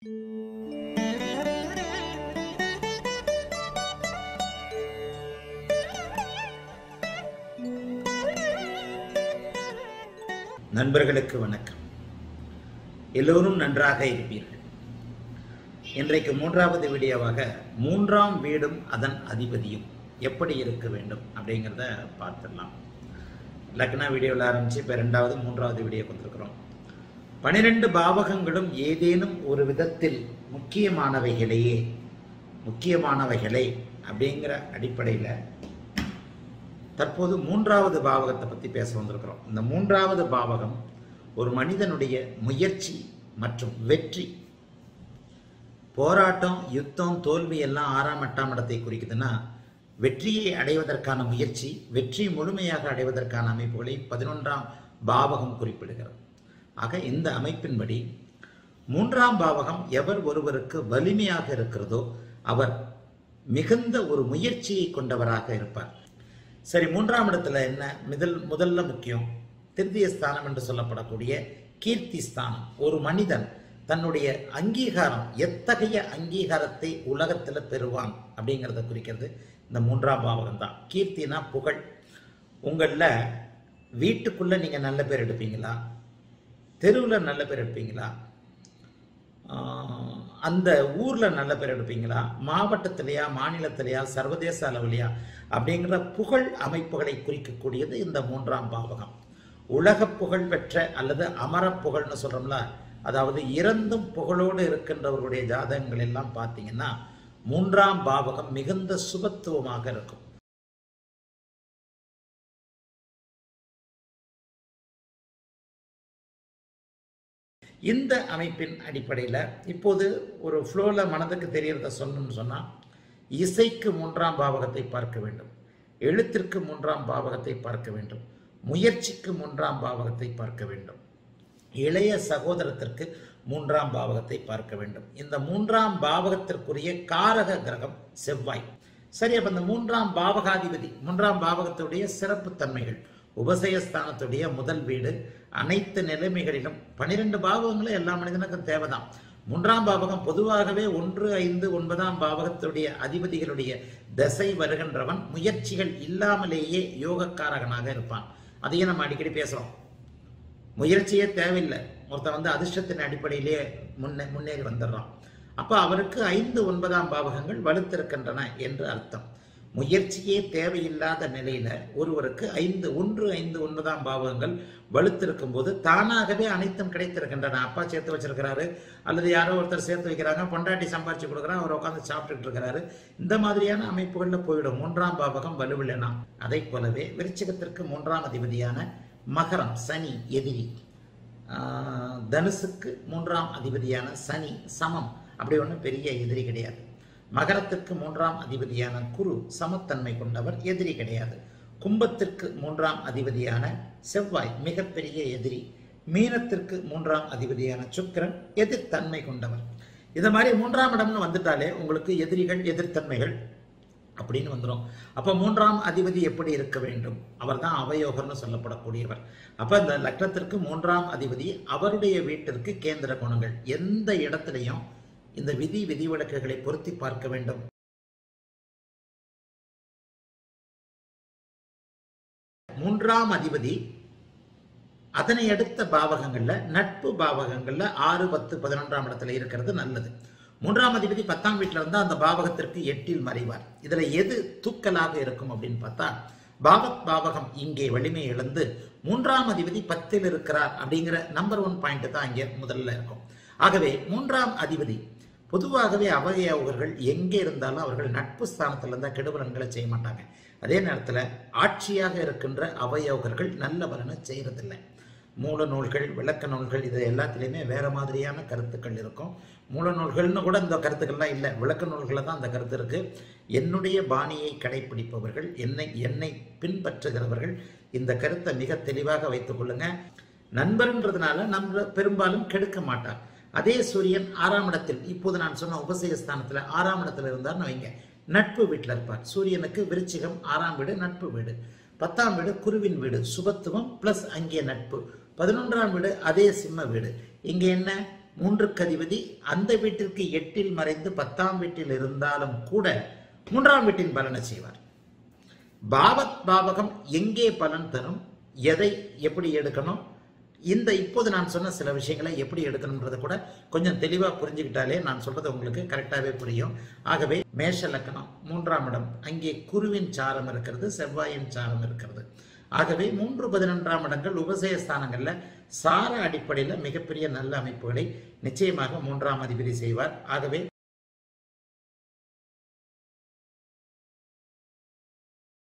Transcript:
நண்பர்களுக்கு வணக்கம் எல்லோரும் நன்றாக இருப்பீர்கள் இன்றைக்கு மூன்றாவது வீடியோவாக மூன்றாம் வீடும் அதன் அதிபதியும் எப்படி இருக்க வேண்டும் அப்படிங்கிறத பார்த்துடலாம் லக்னா வீடியோவில் ஆரம்பித்து இப்போ ரெண்டாவது மூன்றாவது வீடியோ கொடுத்துருக்குறோம் பனிரெண்டு பாவகங்களும் ஏதேனும் ஒரு விதத்தில் முக்கியமானவைகளையே முக்கியமானவைகளை அப்படிங்கிற அடிப்படையில் தற்போது மூன்றாவது பாவகத்தை பற்றி பேச வந்திருக்கிறோம் இந்த மூன்றாவது பாவகம் ஒரு மனிதனுடைய முயற்சி மற்றும் வெற்றி போராட்டம் யுத்தம் தோல்வி எல்லாம் ஆறாம் எட்டாம் இடத்தை குறிக்குதுன்னா வெற்றியை அடைவதற்கான முயற்சி வெற்றி முழுமையாக அடைவதற்கான அமைப்புகளை பதினொன்றாம் பாவகம் குறிப்பிடுகிறது ஆக இந்த அமைப்பின்படி மூன்றாம் பாவகம் எவர் ஒருவருக்கு வலிமையாக இருக்கிறதோ அவர் மிகுந்த ஒரு முயற்சியை கொண்டவராக இருப்பார் சரி மூன்றாம் இடத்துல என்ன முதல் முதல்ல முக்கியம் திருத்திய ஸ்தானம் என்று சொல்லப்படக்கூடிய கீர்த்தி ஸ்தானம் ஒரு மனிதன் தன்னுடைய அங்கீகாரம் எத்தகைய அங்கீகாரத்தை உலகத்தில் பெறுவான் அப்படிங்கிறத குறிக்கிறது இந்த மூன்றாம் பாவகம் தான் கீர்த்தினா புகழ் உங்களில் வீட்டுக்குள்ளே நீங்கள் நல்ல பேர் எடுப்பீங்களா தெருவில் நல்ல பேர் எடுப்பீங்களா ஆஹ் அந்த ஊரில் நல்ல பேர் எடுப்பீங்களா மாவட்டத்திலையா மாநிலத்திலையா சர்வதேச அளவிலையா அப்படிங்கிற புகழ் அமைப்புகளை குறிக்கக்கூடியது இந்த மூன்றாம் பாவகம் உலக புகழ் பெற்ற அல்லது அமர புகழ்னு சொல்கிறோம்ல அதாவது இறந்தும் புகழோடு இருக்கின்றவர்களுடைய ஜாதகங்கள் எல்லாம் பார்த்தீங்கன்னா மூன்றாம் பாவகம் மிகுந்த சுபத்துவமாக இருக்கும் இந்த அமைப்பின் அடிப்படையில் இப்போது ஒரு ஃப்ளோவில் மனதுக்கு தெரியறத சொல்லணும்னு சொன்னால் இசைக்கு மூன்றாம் பாவகத்தை பார்க்க வேண்டும் எழுத்திற்கு மூன்றாம் பாவகத்தை பார்க்க வேண்டும் முயற்சிக்கு மூன்றாம் பாவகத்தை பார்க்க வேண்டும் இளைய சகோதரத்திற்கு மூன்றாம் பாவகத்தை பார்க்க வேண்டும் இந்த மூன்றாம் பாவகத்திற்குரிய காரக கிரகம் செவ்வாய் சரி அப்ப இந்த மூன்றாம் பாவகாதிபதி மூன்றாம் பாவகத்துடைய சிறப்பு தன்மைகள் உபசயஸ்தானத்துடைய முதல் வீடு அனைத்து நிலைமைகளிலும் பனிரெண்டு பாவகங்களும் எல்லா மனிதனுக்கும் தேவைதான் மூன்றாம் பாவகம் பொதுவாகவே ஒன்று ஐந்து ஒன்பதாம் பாவகத்துடைய அதிபதிகளுடைய தசை வருகின்றவன் முயற்சிகள் இல்லாமலேயே யோகக்காரகனாக இருப்பான் அதையும் நம்ம அடிக்கடி பேசுறோம் முயற்சியே தேவையில்லை ஒருத்தன் வந்து அதிர்ஷ்டத்தின் அடிப்படையிலே முன்னே முன்னேறி வந்துடுறான் அப்போ அவருக்கு ஐந்து ஒன்பதாம் பாவகங்கள் வலுத்திருக்கின்றன என்று அர்த்தம் முயற்சியே தேவையில்லாத நிலையில ஒருவருக்கு ஐந்து ஒன்று ஐந்து ஒன்பதாம் பாவகங்கள் வலுத்திருக்கும் போது தானாகவே அனைத்தும் கிடைத்திருக்கின்றன அப்பா சேர்த்து வச்சிருக்கிறாரு அல்லது யாரோ ஒருத்தர் சேர்த்து வைக்கிறாங்க பொண்டாட்டி சம்பாரிச்சு கொடுக்குறான் அவர் உட்காந்து சாப்பிட்டுட்டு இருக்கிறாரு இந்த மாதிரியான அமைப்புகள்ல போயிடும் மூன்றாம் பாவகம் வலுவில்லைனா அதை போலவே விருச்சிகத்திற்கு மூன்றாம் அதிபதியான மகரம் சனி எதிரி ஆஹ், தனுசுக்கு மூன்றாம் அதிபதியான சனி சமம் அப்படி ஒன்றும் பெரிய எதிரி கிடையாது மகரத்திற்கு மூன்றாம் அதிபதியான குரு சமத்தன்மை கொண்டவர் எதிரி கிடையாது கும்பத்திற்கு மூன்றாம் அதிபதியான செவ்வாய் மிகப்பெரிய எதிரி மீனத்திற்கு மூன்றாம் அதிபதியான சுக்கிரன் எதிர்த்தன்மை கொண்டவர் இது மாதிரி மூன்றாம் இடம்னு வந்துட்டாலே உங்களுக்கு எதிரிகள் எதிர்த்தன்மைகள் அப்படின்னு வந்துடும் அப்போ மூன்றாம் அதிபதி எப்படி இருக்க வேண்டும் அவர்தான் அவயோகர்னு சொல்லப்படக்கூடியவர் அப்போ இந்த லக்னத்திற்கு மூன்றாம் அதிபதி அவருடைய வீட்டிற்கு கேந்திர குணங்கள் எந்த இடத்துலையும் இந்த விதி விதிவிலக்குகளை பொருத்தி பார்க்க வேண்டும் மூன்றாம் அதிபதி அதனை அடுத்த பாவகங்கள்ல நட்பு பாவகங்கள்ல ஆறு பத்து பதினொன்றாம் இடத்துல இருக்கிறது நல்லது மூன்றாம் அதிபதி பத்தாம் வீட்டில் இருந்தா அந்த பாவகத்திற்கு எட்டில் மறைவார் இதுல எது தூக்கலாக இருக்கும் அப்படின்னு பார்த்தா பாவத் பாவகம் இங்கே வலிமை இழந்து மூன்றாம் அதிபதி பத்தில் இருக்கிறார் அப்படிங்கிற நம்பர் ஒன் பாயிண்ட் தான் இங்கே முதல்ல இருக்கும் ஆகவே மூன்றாம் அதிபதி பொதுவாகவே அவகையாவர்கள் எங்கே இருந்தாலும் அவர்கள் நட்பு ஸ்தானத்தில் இருந்தால் கெடுபலன்களை செய்ய மாட்டாங்க அதே நேரத்தில் ஆட்சியாக இருக்கின்ற அவயோகர்கள் நல்ல பலனை செய்யறதில்லை மூல நூல்கள் விளக்க நூல்கள் இது எல்லாத்துலேயுமே வேற மாதிரியான கருத்துக்கள் இருக்கும் மூல நூல்கள்னு கூட இந்த கருத்துக்கள்லாம் இல்லை விளக்க நூல்களில் தான் அந்த கருத்து இருக்கு என்னுடைய பாணியை கடைப்பிடிப்பவர்கள் என்னை என்னை பின்பற்றுகிறவர்கள் இந்த கருத்தை மிக தெளிவாக வைத்துக் கொள்ளுங்க நண்பர்ன்றதுனால நம்ம பெரும்பாலும் கெடுக்க மாட்டார் அதே சூரியன் ஆறாம் இடத்தில் இப்போது நான் சொன்ன உபசயஸ்தானத்தில் ஆறாம் இடத்துல இருந்தார்னு வைங்க நட்பு வீட்டில் இருப்பார் சூரியனுக்கு விருச்சிகம் ஆறாம் வீடு நட்பு வீடு பத்தாம் வீடு குருவின் வீடு சுபத்துவம் பிளஸ் அங்கே நட்பு பதினொன்றாம் வீடு அதே சிம்ம வீடு இங்கே என்ன மூன்றுக்கு அதிபதி அந்த வீட்டிற்கு எட்டில் மறைந்து பத்தாம் வீட்டில் இருந்தாலும் கூட மூன்றாம் வீட்டின் பலனை செய்வார் பாவத் பாவகம் எங்கே பலன் தரும் எதை எப்படி எடுக்கணும் இந்த இப்போது நான் சொன்ன சில விஷயங்களை எப்படி எடுக்கணுன்றதை கூட கொஞ்சம் தெளிவாக புரிஞ்சுக்கிட்டாலே நான் சொல்றது உங்களுக்கு கரெக்டாகவே புரியும் ஆகவே மேஷ லக்கணம் மூன்றாம் இடம் அங்கே குருவின் சாரம் இருக்கிறது செவ்வாயின் சாரம் இருக்கிறது ஆகவே மூன்று பதினொன்றாம் இடங்கள் உபசய ஸ்தானங்களில் சார அடிப்படையில் மிகப்பெரிய நல்ல அமைப்புகளை நிச்சயமாக மூன்றாம் அதிபதி செய்வார் ஆகவே